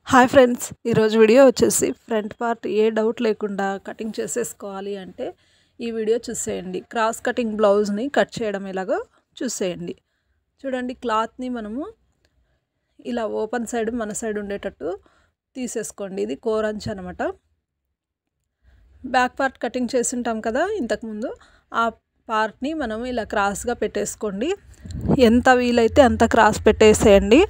hi friends ఈరోజు video వచ్చేసి front part ఏ డౌట్ లేకుండా కటింగ్ చేసేసుకోవాలి అంటే ఈ వీడియో చూసేయండి క్రాస్ కటింగ్ బ్లౌజ్ని కట్ చేయడం ఎలాగో చూసేయండి చూడండి క్లాత్ని మనము ఇలా ఓపెన్ సైడ్ మన సైడ్ ఉండేటట్టు తీసేసుకోండి ఇది కోరంచ్ అనమాట బ్యాక్ పార్ట్ కటింగ్ చేసి ఉంటాం కదా ఇంతకుముందు ఆ పార్ట్ని మనం ఇలా క్రాస్గా పెట్టేసుకోండి ఎంత వీలైతే అంత క్రాస్ పెట్టేసేయండి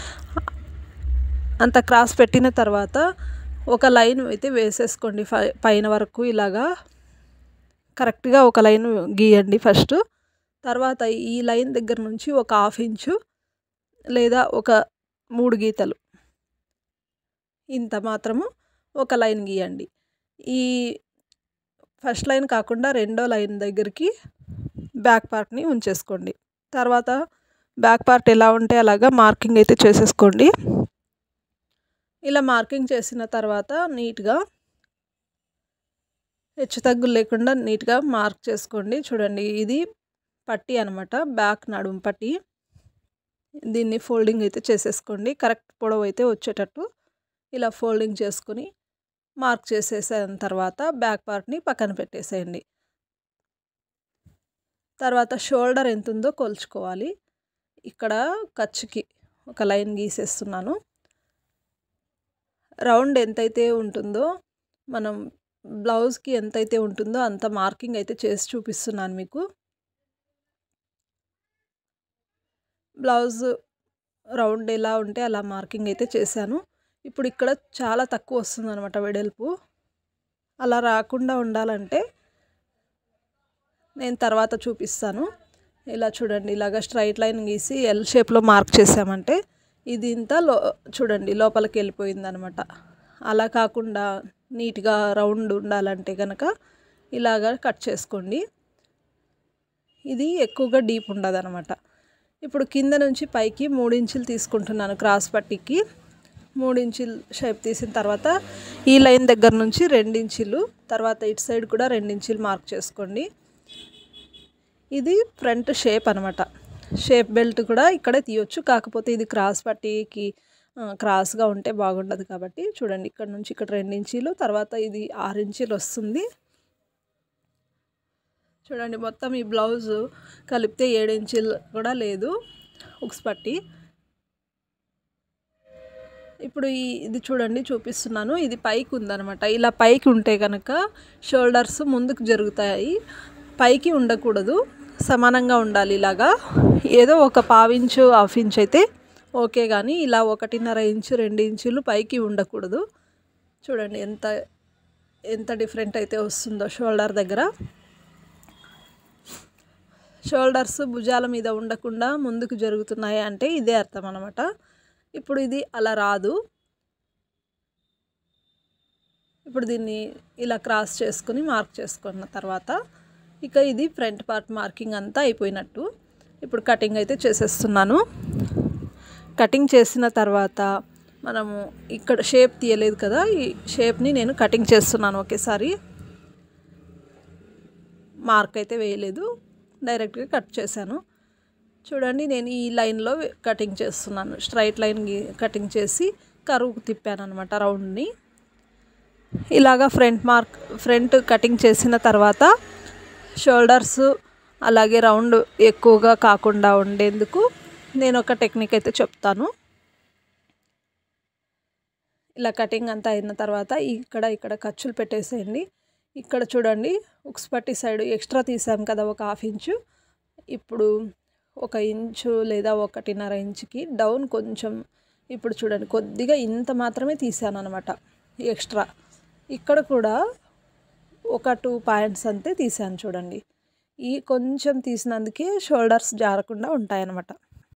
అంత క్రాస్ పెట్టిన తర్వాత ఒక లైన్ అయితే వేసేసుకోండి పైన వరకు ఇలాగా కరెక్ట్గా ఒక లైన్ గీయండి ఫస్ట్ తర్వాత ఈ లైన్ దగ్గర నుంచి ఒక హాఫ్ ఇంచు లేదా ఒక మూడు గీతలు ఇంత మాత్రము ఒక లైన్ గీయండి ఈ ఫస్ట్ లైన్ కాకుండా రెండో లైన్ దగ్గరికి బ్యాక్ పార్ట్ని ఉంచేసుకోండి తర్వాత బ్యాక్ పార్ట్ ఎలా ఉంటే అలాగా మార్కింగ్ అయితే చేసేసుకోండి ఇలా మార్కింగ్ చేసిన తర్వాత నీట్గా హెచ్చు తగ్గులు లేకుండా నీట్గా మార్క్ చేసుకోండి చూడండి ఇది పట్టి అనమాట బ్యాక్ నడుము పట్టి దీన్ని ఫోల్డింగ్ అయితే చేసేసుకోండి కరెక్ట్ పొడవు అయితే వచ్చేటట్టు ఇలా ఫోల్డింగ్ చేసుకుని మార్క్ చేసేసిన తర్వాత బ్యాక్ పార్ట్ని పక్కన పెట్టేసేయండి తర్వాత షోల్డర్ ఎంత ఉందో కొలుచుకోవాలి ఇక్కడ ఖర్చుకి ఒక లైన్ గీసేస్తున్నాను రౌండ్ ఎంతైతే ఉంటుందో మనం బ్లౌజ్కి ఎంతైతే ఉంటుందో అంత మార్కింగ్ అయితే చేసి చూపిస్తున్నాను మీకు బ్లౌజ్ రౌండ్ ఎలా ఉంటే అలా మార్కింగ్ అయితే చేశాను ఇప్పుడు ఇక్కడ చాలా తక్కువ వస్తుంది అనమాట వెడల్పు అలా రాకుండా ఉండాలంటే నేను తర్వాత చూపిస్తాను ఇలా చూడండి ఇలాగ స్ట్రైట్ లైన్ గీసి ఎల్ షేప్లో మార్క్ చేసామంటే ఇది ఇంత లో చూడండి లోపలికి వెళ్ళిపోయింది అనమాట అలా కాకుండా నీట్గా రౌండ్ ఉండాలంటే కనుక ఇలాగ కట్ చేసుకోండి ఇది ఎక్కువగా డీప్ ఉండదు అనమాట ఇప్పుడు కింద నుంచి పైకి మూడు ఇంచులు తీసుకుంటున్నాను క్రాస్ పట్టికి మూడు ఇంచులు షేప్ తీసిన తర్వాత ఈ లైన్ దగ్గర నుంచి ఇంచులు తర్వాత ఇటు సైడ్ కూడా ఇంచులు మార్క్ చేసుకోండి ఇది ఫ్రంట్ షేప్ అనమాట షేప్ బెల్ట్ కూడా ఇక్కడే తీయొచ్చు కాకపోతే ఇది క్రాస్ పట్టీకి క్రాస్గా ఉంటే బాగుండదు కాబట్టి చూడండి ఇక్కడ నుంచి ఇక్కడ రెండు ఇంచీలు తర్వాత ఇది ఆరు ఇంచీలు వస్తుంది చూడండి మొత్తం ఈ బ్లౌజ్ కలిపితే ఏడు ఇంచీలు కూడా లేదు ఉక్స్ పట్టి ఇప్పుడు ఈ ఇది చూడండి చూపిస్తున్నాను ఇది పైకి ఉందనమాట ఇలా పైకి ఉంటే కనుక షోల్డర్స్ ముందుకు జరుగుతాయి పైకి ఉండకూడదు సమానంగా ఉండాలి ఇలాగా ఏదో ఒక పావించు హాఫ్ ఇంచ్ అయితే ఓకే కానీ ఇలా ఒకటిన్నర ఇంచు రెండు ఇంచులు పైకి ఉండకూడదు చూడండి ఎంత ఎంత డిఫరెంట్ అయితే వస్తుందో షోల్డర్ దగ్గర షోల్డర్స్ భుజాల మీద ఉండకుండా ముందుకు జరుగుతున్నాయి అంటే ఇదే అర్థం అనమాట ఇప్పుడు ఇది అలా రాదు ఇప్పుడు దీన్ని ఇలా క్రాస్ చేసుకుని మార్క్ చేసుకున్న తర్వాత ఇక ఇది ఫ్రంట్ పార్ట్ మార్కింగ్ అంతా అయిపోయినట్టు ఇప్పుడు కటింగ్ అయితే చేసేస్తున్నాను కటింగ్ చేసిన తర్వాత మనము ఇక్కడ షేప్ తీయలేదు కదా ఈ షేప్ని నేను కటింగ్ చేస్తున్నాను ఒకేసారి మార్క్ అయితే వేయలేదు డైరెక్ట్గా కట్ చేశాను చూడండి నేను ఈ లైన్లో కటింగ్ చేస్తున్నాను స్ట్రైట్ లైన్ కటింగ్ చేసి కరువుకు తిప్పాను అనమాట రౌండ్ని ఇలాగా ఫ్రంట్ మార్క్ ఫ్రంట్ కటింగ్ చేసిన తర్వాత షోల్డర్స్ అలాగే రౌండ్ ఎక్కువగా కాకుండా ఉండేందుకు నేను ఒక టెక్నిక్ అయితే చెప్తాను ఇలా కటింగ్ అంతా అయిన తర్వాత ఇక్కడ ఇక్కడ ఖర్చులు పెట్టేసేయండి ఇక్కడ చూడండి ఉక్స్ పట్టి సైడ్ ఎక్స్ట్రా తీసాం కదా ఒక హాఫ్ ఇంచు ఇప్పుడు ఒక ఇంచు లేదా ఒకటిన్నర ఇంచుకి డౌన్ కొంచెం ఇప్పుడు చూడండి కొద్దిగా ఇంత మాత్రమే తీసాను అనమాట ఎక్స్ట్రా ఇక్కడ కూడా ఒక టూ పాయింట్స్ అంతే తీసాను చూడండి ఈ కొంచెం తీసినందుకే షోల్డర్స్ జారకుండా ఉంటాయన్నమాట